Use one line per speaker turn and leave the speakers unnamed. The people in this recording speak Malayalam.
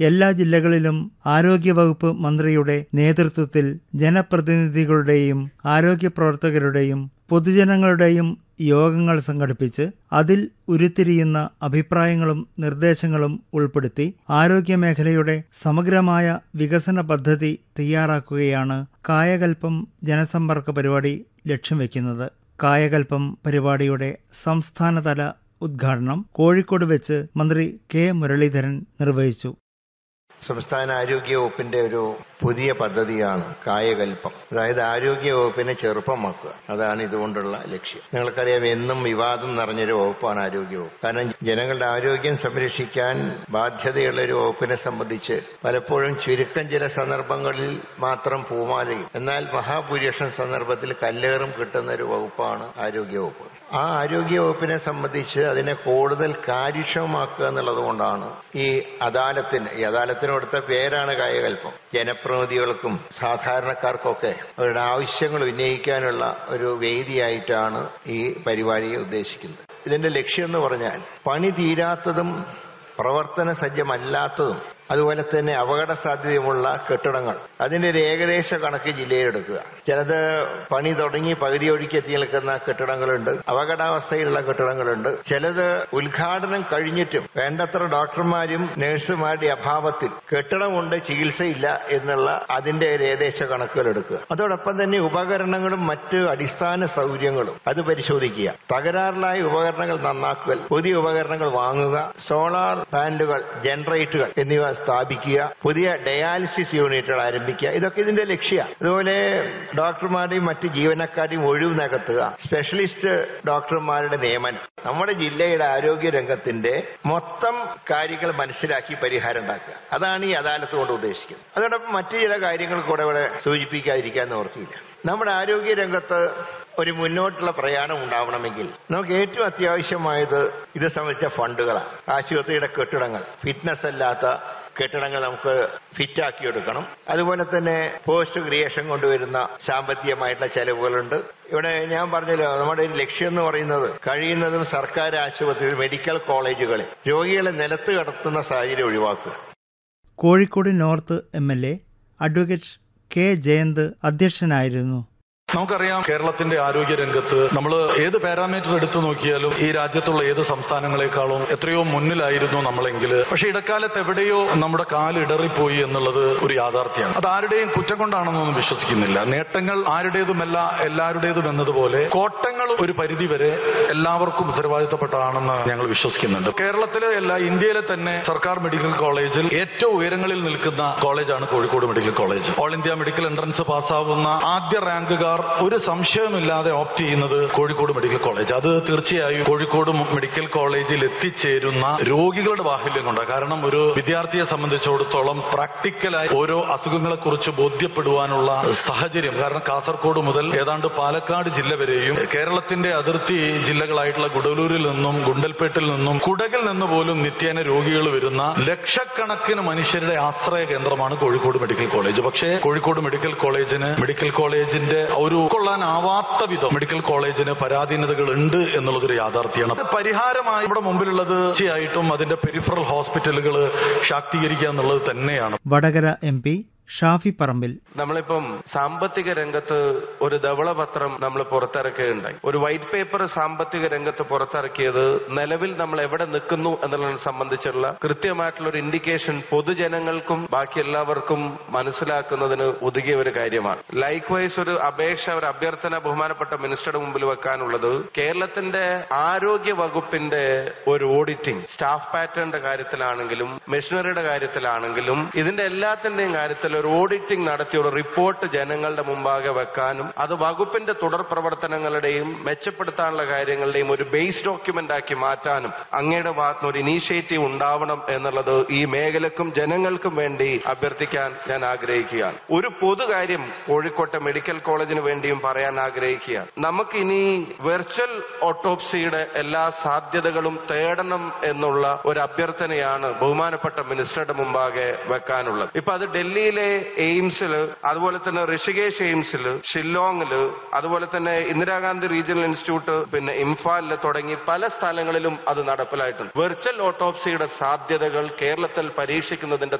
എല്ലാ ജില്ലകളിലും ആരോഗ്യവകുപ്പ് മന്ത്രിയുടെ നേതൃത്വത്തിൽ ജനപ്രതിനിധികളുടെയും ആരോഗ്യ പ്രവർത്തകരുടെയും പൊതുജനങ്ങളുടെയും യോഗങ്ങൾ സംഘടിപ്പിച്ച് അതിൽ ഉരുത്തിരിയുന്ന അഭിപ്രായങ്ങളും നിർദ്ദേശങ്ങളും ഉൾപ്പെടുത്തി ആരോഗ്യമേഖലയുടെ സമഗ്രമായ വികസന പദ്ധതി തയ്യാറാക്കുകയാണ് കായകൽപ്പം ജനസമ്പർക്ക പരിപാടി ലക്ഷ്യം വയ്ക്കുന്നത് കായകൽപ്പം പരിപാടിയുടെ സംസ്ഥാനതല ഉദ്ഘാടനം കോഴിക്കോട് വെച്ച് മന്ത്രി കെ മുരളീധരൻ നിർവഹിച്ചു
സംസ്ഥാന ആരോഗ്യ വകുപ്പിന്റെ ഒരു പുതിയ പദ്ധതിയാണ് കായകൽപ്പം അതായത് ആരോഗ്യ വകുപ്പിനെ ചെറുപ്പമാക്കുക അതാണ് ഇതുകൊണ്ടുള്ള ലക്ഷ്യം നിങ്ങൾക്കറിയാം എന്നും വിവാദം നിറഞ്ഞൊരു വകുപ്പാണ് ആരോഗ്യ വകുപ്പ് കാരണം ജനങ്ങളുടെ ആരോഗ്യം സംരക്ഷിക്കാൻ ബാധ്യതയുള്ള ഒരു വകുപ്പിനെ സംബന്ധിച്ച് പലപ്പോഴും ചുരുക്കം ചില സന്ദർഭങ്ങളിൽ മാത്രം പൂമാലയും എന്നാൽ മഹാഭൂരിപക്ഷം സന്ദർഭത്തിൽ കല്ലേറും കിട്ടുന്ന ഒരു വകുപ്പാണ് ആരോഗ്യ വകുപ്പ് ആ ആരോഗ്യ വകുപ്പിനെ സംബന്ധിച്ച് അതിനെ കൂടുതൽ കാര്യക്ഷമമാക്കുക എന്നുള്ളത് കൊണ്ടാണ് ഈ അദാലത്തിന് ഈ അദാലത്തിന് കൊടുത്ത പേരാണ് കായകൽപ്പം ജനപ്രതിനിധികൾക്കും സാധാരണക്കാർക്കൊക്കെ അവരുടെ ആവശ്യങ്ങൾ ഉന്നയിക്കാനുള്ള ഒരു വേദിയായിട്ടാണ് ഈ പരിപാടിയെ ഉദ്ദേശിക്കുന്നത് ഇതിന്റെ ലക്ഷ്യം എന്ന് പറഞ്ഞാൽ പണി തീരാത്തതും പ്രവർത്തന സജ്ജമല്ലാത്തതും അതുപോലെ തന്നെ അപകട സാധ്യതയുമുള്ള കെട്ടിടങ്ങൾ അതിന്റെ ഒരു ഏകദേശ കണക്ക് ജില്ലയിലെടുക്കുക ചിലത് പണി തുടങ്ങി പകുതി ഒഴുക്കി എത്തി നിൽക്കുന്ന കെട്ടിടങ്ങളുണ്ട് അപകടാവസ്ഥയിലുള്ള കെട്ടിടങ്ങളുണ്ട് ചിലത് ഉദ്ഘാടനം കഴിഞ്ഞിട്ടും വേണ്ടത്ര ഡോക്ടർമാരും നഴ്സുമാരുടെ അഭാവത്തിൽ കെട്ടിടമുണ്ട് ചികിത്സയില്ല എന്നുള്ള അതിന്റെ ഒരു ഏകദേശ കണക്കുകൾ എടുക്കുക അതോടൊപ്പം തന്നെ ഉപകരണങ്ങളും മറ്റ് അടിസ്ഥാന സൗകര്യങ്ങളും അത് പരിശോധിക്കുക തകരാറിലായ ഉപകരണങ്ങൾ നന്നാക്കൽ പുതിയ ഉപകരണങ്ങൾ വാങ്ങുക സോളാർ പാനലുകൾ ജനറേറ്ററുകൾ എന്നിവ സ്ഥാപിക്കുക പുതിയ ഡയാലിസിസ് യൂണിറ്റുകൾ ആരംഭിക്കുക ഇതൊക്കെ ഇതിന്റെ ലക്ഷ്യമാണ് അതുപോലെ ഡോക്ടർമാരുടെയും മറ്റ് ജീവനക്കാരുടെയും ഒഴിവ് നികത്തുക സ്പെഷ്യലിസ്റ്റ് ഡോക്ടർമാരുടെ നിയമനം നമ്മുടെ ജില്ലയുടെ ആരോഗ്യ രംഗത്തിന്റെ മൊത്തം കാര്യങ്ങൾ മനസ്സിലാക്കി പരിഹാരം ഉണ്ടാക്കുക അതാണ് ഈ അദാലത്ത് കൊണ്ട് ഉദ്ദേശിക്കുന്നത് അതോടൊപ്പം മറ്റു ചില കാര്യങ്ങൾ കൂടെ ഇവിടെ സൂചിപ്പിക്കാതിരിക്കാൻ ഓർത്തില്ല നമ്മുടെ ആരോഗ്യ രംഗത്ത് ഒരു മുന്നോട്ടുള്ള പ്രയാണം ഉണ്ടാവണമെങ്കിൽ നമുക്ക് ഏറ്റവും അത്യാവശ്യമായത് ഇത് സംബന്ധിച്ച ഫണ്ടുകളാണ് ആശുപത്രിയുടെ കെട്ടിടങ്ങൾ ഫിറ്റ്നസ് അല്ലാത്ത കെട്ടിടങ്ങൾ നമുക്ക് ഫിറ്റാക്കിയെടുക്കണം അതുപോലെ തന്നെ പോസ്റ്റ് ക്രിയേഷൻ കൊണ്ടുവരുന്ന സാമ്പത്തികമായിട്ടുള്ള ചെലവുകളുണ്ട് ഇവിടെ ഞാൻ പറഞ്ഞല്ലോ നമ്മുടെ ഒരു ലക്ഷ്യം എന്ന് പറയുന്നത് കഴിയുന്നതും സർക്കാർ ആശുപത്രികൾ മെഡിക്കൽ കോളേജുകളിൽ രോഗികളെ നിലത്ത് കടത്തുന്ന സാഹചര്യം ഒഴിവാക്കുക
Kozhikode north M L A advocate K Jayanth അധ്യക്ഷനായിരുന്നു
നമുക്കറിയാം കേരളത്തിന്റെ ആരോഗ്യ രംഗത്ത് നമ്മൾ ഏത് പാരാമീറ്റർ എടുത്തു നോക്കിയാലും ഈ രാജ്യത്തുള്ള ഏത് സംസ്ഥാനങ്ങളെക്കാളും എത്രയോ മുന്നിലായിരുന്നു നമ്മളെങ്കിൽ പക്ഷെ ഇടക്കാലത്ത് എവിടെയോ നമ്മുടെ കാല് ഇടറിപ്പോയി എന്നുള്ളത് ഒരു യാഥാർത്ഥ്യമാണ് അത് ആരുടെയും കുറ്റം കൊണ്ടാണെന്നൊന്നും വിശ്വസിക്കുന്നില്ല നേട്ടങ്ങൾ ആരുടേതുമല്ല എല്ലാവരുടേതും എന്നതുപോലെ കോട്ടങ്ങൾ ഒരു പരിധി വരെ എല്ലാവർക്കും ഉത്തരവാദിത്തപ്പെട്ടതാണെന്ന് ഞങ്ങൾ വിശ്വസിക്കുന്നുണ്ട് കേരളത്തിലെ അല്ല ഇന്ത്യയിലെ തന്നെ സർക്കാർ മെഡിക്കൽ കോളേജിൽ ഏറ്റവും ഉയരങ്ങളിൽ നിൽക്കുന്ന കോളേജാണ് Kozhikode medical college all India medical entrance പാസ്സാവുന്ന ആദ്യ റാങ്കുകാർ ഒരു സംശയമില്ലാതെ ഓപ്റ്റ് ചെയ്യുന്നത് കോഴിക്കോട് മെഡിക്കൽ കോളേജ് അത് തീർച്ചയായും കോഴിക്കോട് മെഡിക്കൽ കോളേജിൽ എത്തിച്ചേരുന്ന രോഗികളുടെ ബാഹുല്യം കൊണ്ടാണ് കാരണം ഒരു വിദ്യാർത്ഥിയെ സംബന്ധിച്ചിടത്തോളം പ്രാക്ടിക്കലായി ഓരോ അസുഖങ്ങളെ കുറിച്ച് ബോധ്യപ്പെടുവാനുള്ള സാഹചര്യം കാരണം കാസർഗോഡ് മുതൽ ഏതാണ്ട് പാലക്കാട് ജില്ല വരെയും കേരളത്തിന്റെ അതിർത്തി ജില്ലകളായിട്ടുള്ള ഗുഡലൂരിൽ നിന്നും ഗുണ്ടൽപേട്ടിൽ നിന്നും കുടകിൽ നിന്ന് പോലും നിത്യേന രോഗികൾ വരുന്ന ലക്ഷക്കണക്കിന് മനുഷ്യരുടെ ആശ്രയ കേന്ദ്രമാണ് കോഴിക്കോട് മെഡിക്കൽ കോളേജ് പക്ഷേ കോഴിക്കോട് മെഡിക്കൽ കോളേജിന് മെഡിക്കൽ കോളേജിന്റെ ഒരു ഉൾക്കൊള്ളാനാവാത്ത വിധം മെഡിക്കൽ കോളേജിന് പരാധീനതകൾ ഉണ്ട് എന്നുള്ളതൊരു യാഥാർത്ഥ്യമാണ് അത് പരിഹാരമായി നമ്മുടെ മുമ്പിലുള്ളത് തീർച്ചയായിട്ടും അതിന്റെ പെരിഫറൽ ഹോസ്പിറ്റലുകൾ ശാക്തീകരിക്കുക എന്നുള്ളത് തന്നെയാണ്
വടകര എം പി ഷാഫി പറമ്പിൽ
നമ്മളിപ്പം സാമ്പത്തിക രംഗത്ത് ഒരു ധവളപത്രം നമ്മൾ പുറത്തിറക്കുകയുണ്ടായി ഒരു വൈറ്റ് പേപ്പർ സാമ്പത്തിക രംഗത്ത് പുറത്തിറക്കിയത് നിലവിൽ നമ്മൾ എവിടെ നിൽക്കുന്നു എന്നുള്ളതിനെ സംബന്ധിച്ചുള്ള കൃത്യമായിട്ടുള്ള ഒരു ഇൻഡിക്കേഷൻ പൊതുജനങ്ങൾക്കും ബാക്കി എല്ലാവർക്കും മനസ്സിലാക്കുന്നതിന് ഒതുങ്ങിയ ഒരു കാര്യമാണ് ലൈക്ക് വൈസ് ഒരു അപേക്ഷ ഒരു അഭ്യർത്ഥന ബഹുമാനപ്പെട്ട മിനിസ്റ്ററുടെ മുമ്പിൽ വെക്കാനുള്ളത് കേരളത്തിന്റെ ആരോഗ്യ വകുപ്പിന്റെ ഒരു ഓഡിറ്റിംഗ് സ്റ്റാഫ് പാറ്റേണിന്റെ കാര്യത്തിലാണെങ്കിലും മെഷീനറിയുടെ കാര്യത്തിലാണെങ്കിലും ഇതിന്റെ എല്ലാത്തിന്റെയും കാര്യത്തിൽ ഒരു ഓഡിറ്റിംഗ് നടത്തിയ ഒരു റിപ്പോർട്ട് ജനങ്ങളുടെ മുമ്പാകെ വെക്കാനും അത് വകുപ്പിന്റെ തുടർ പ്രവർത്തനങ്ങളുടെയും മെച്ചപ്പെടുത്താനുള്ള കാര്യങ്ങളുടെയും ഒരു ബേസ് ഡോക്യുമെന്റ് ആക്കി മാറ്റാനും അങ്ങയുടെ ഭാഗത്തുനിന്ന് ഒരു ഇനീഷ്യേറ്റീവ് ഉണ്ടാവണം എന്നുള്ളത് ഈ മേഖലക്കും ജനങ്ങൾക്കും വേണ്ടി അഭ്യർത്ഥിക്കാൻ ഞാൻ ആഗ്രഹിക്കുകയാണ് ഒരു പൊതുകാര്യം കോഴിക്കോട്ടെ മെഡിക്കൽ കോളേജിന് വേണ്ടിയും പറയാൻ ആഗ്രഹിക്കുകയാണ് നമുക്കിനി വെർച്വൽ ഓട്ടോപ്സിയുടെ എല്ലാ സാധ്യതകളും തേടണം എന്നുള്ള ഒരു അഭ്യർത്ഥനയാണ് ബഹുമാനപ്പെട്ട മിനിസ്റ്ററുടെ മുമ്പാകെ വെക്കാനുള്ളത് ഇപ്പൊ അത് ഡൽഹിയിലെ എയിംസിൽ അതുപോലെ തന്നെ ഋഷികേശ് എയിംസിൽ ഷില്ലോങ്ങില് അതുപോലെ തന്നെ ഇന്ദിരാഗാന്ധി റീജിയണൽ ഇൻസ്റ്റിറ്റ്യൂട്ട് പിന്നെ ഇംഫാലിൽ തുടങ്ങി പല സ്ഥലങ്ങളിലും അത് നടപ്പിലായിട്ടുണ്ട് വെർച്വൽ ഓട്ടോപ്സിയുടെ സാധ്യതകൾ കേരളത്തിൽ പരീക്ഷിക്കുന്നതിന്റെ